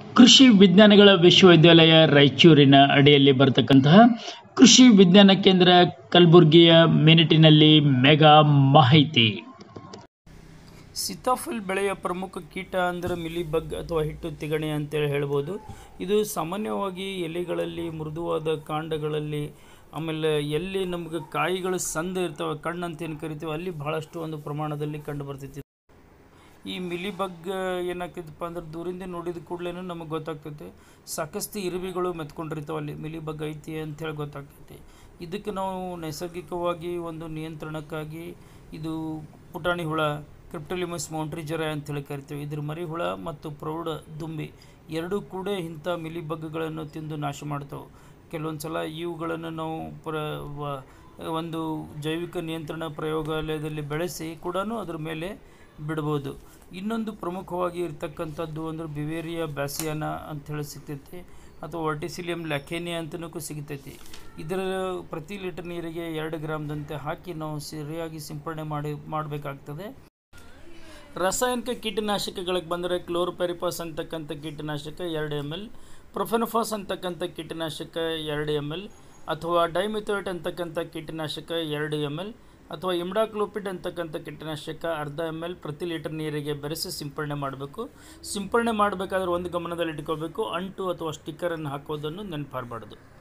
ಕೃಷಿ ವಿಜ್ಞಾನಗಳ ವಿಶ್ವವಿದ್ಯಾಲಯ ರಾಯಚೂರಿನ ಅಡಿಯಲ್ಲಿ ಬರತಕ್ಕಂತಹ ಕೃಷಿ ವಿಜ್ಞಾನ ಕೇಂದ್ರ ಕಲಬುರಗಿಯ ಮಿನಿಟಿನಲ್ಲಿ ಮೆಗಾ ಮಾಹಿತಿ ಸೀತಾಫಲ್ ಬೆಳೆಯ ಪ್ರಮುಖ ಕೀಟ ಅಂದರೆ ಮಿಲಿಬಗ್ ಅಥವಾ ಹಿಟ್ಟು ತಿಗಣೆ ಅಂತೇಳಿ ಹೇಳ್ಬೋದು ಇದು ಸಾಮಾನ್ಯವಾಗಿ ಎಲೆಗಳಲ್ಲಿ ಮೃದುವಾದ ಕಾಂಡಗಳಲ್ಲಿ ಆಮೇಲೆ ಎಲ್ಲಿ ನಮಗೆ ಕಾಯಿಗಳು ಸಂದ ಇರ್ತವೆ ಕಣ್ಣು ಅಂತ ಏನು ಕರಿತೀವಿ ಅಲ್ಲಿ ಬಹಳಷ್ಟು ಒಂದು ಪ್ರಮಾಣದಲ್ಲಿ ಕಂಡು ಬರ್ತೈತಿ ಈ ಮಿಲಿಬಗ್ ಏನಾಗ್ತೈತಪ್ಪ ಅಂದ್ರೆ ದೂರಿಂದ ನೋಡಿದ ಕೂಡಲೇ ನಮಗೆ ಗೊತ್ತಾಗ್ತೈತೆ ಸಾಕಷ್ಟು ಇರುವೆಗಳು ಮೆತ್ಕೊಂಡಿರ್ತಾವೆ ಅಲ್ಲಿ ಮಿಲಿಬಗ್ ಐತಿ ಅಂಥೇಳಿ ಗೊತ್ತಾಗ್ತೈತಿ ಇದಕ್ಕೆ ನಾವು ನೈಸರ್ಗಿಕವಾಗಿ ಒಂದು ನಿಯಂತ್ರಣಕ್ಕಾಗಿ ಇದು ಪುಟಾಣಿ ಹುಳ ಕ್ರಿಪ್ಟೋಲಿಮಸ್ ಮೌಂಟ್ರಿಜರ ಅಂತೇಳಿ ಕರಿತೀವಿ ಇದ್ರ ಮರಿ ಹುಳ ಮತ್ತು ಪ್ರೌಢ ದುಂಬಿ ಎರಡೂ ಕೂಡ ಇಂಥ ಮಿಲಿಬಗ್ಗಳನ್ನು ತಿಂದು ನಾಶ ಮಾಡ್ತಾವೆ ಕೆಲವೊಂದು ಸಲ ಇವುಗಳನ್ನು ನಾವು ಪ್ರ ವ- ಒಂದು ಜೈವಿಕ ನಿಯಂತ್ರಣ ಪ್ರಯೋಗಾಲಯದಲ್ಲಿ ಬೆಳೆಸಿ ಕೂಡ ಅದ್ರ ಮೇಲೆ ಬಿಡ್ಬೋದು ಇನ್ನೊಂದು ಪ್ರಮುಖವಾಗಿ ಇರ್ತಕ್ಕಂಥದ್ದು ಅಂದ್ರೆ ಬಿವೇರಿಯಾ ಬ್ಯಾಸಿಯಾನ ಅಂಥೇಳಿ ಸಿಗ್ತೈತಿ ಅಥವಾ ವರ್ಟಿಸಿಲಿಯಂ ಲ್ಯಾಕೇನಿಯಾ ಅಂತಲೂ ಸಿಗ್ತೈತಿ ಇದರ ಪ್ರತಿ ಲೀಟರ್ ನೀರಿಗೆ ಎರಡು ಗ್ರಾಮ್ದಂತೆ ಹಾಕಿ ನಾವು ಸರಿಯಾಗಿ ಸಿಂಪಡಣೆ ಮಾಡಿ ಮಾಡಬೇಕಾಗ್ತದೆ ರಾಸಾಯನಿಕ ಕೀಟನಾಶಕಗಳಿಗೆ ಬಂದರೆ ಕ್ಲೋರ್ಪೆರಿಪಾಸ್ ಅಂತಕ್ಕಂಥ ಕೀಟನಾಶಕ ಎರಡು ಎಮ್ ಎಲ್ ಪ್ರೊಫೆನಫಾಸ್ ಅಂತಕ್ಕಂಥ ಕೀಟನಾಶಕ ಎರಡು ಎಮ್ ಎಲ್ ಅಥವಾ ಡೈಮಿಥೋಯೇಟ್ ಅಂತಕ್ಕಂಥ ಕೀಟನಾಶಕ ಎರಡು ಎಮ್ ಎಲ್ ಅಥವಾ ಇಮ್ಡಾಕ್ಲೋಪಿಡ್ ಅಂತಕ್ಕಂಥ ಕೀಟನಾಶಕ ಅರ್ಧ ಎಮ್ ಎಲ್ ಪ್ರತಿ ಲೀಟರ್ ನೀರಿಗೆ ಬೆರೆಸಿ ಸಿಂಪಡಣೆ ಮಾಡಬೇಕು ಸಿಂಪಡಣೆ ಮಾಡಬೇಕಾದ್ರೆ ಒಂದು ಗಮನದಲ್ಲಿ ಇಟ್ಕೋಬೇಕು ಅಂಟು ಅಥವಾ ಸ್ಟಿಕ್ಕರನ್ನು ಹಾಕೋದನ್ನು ನೆನಪಾರಬಾರ್ದು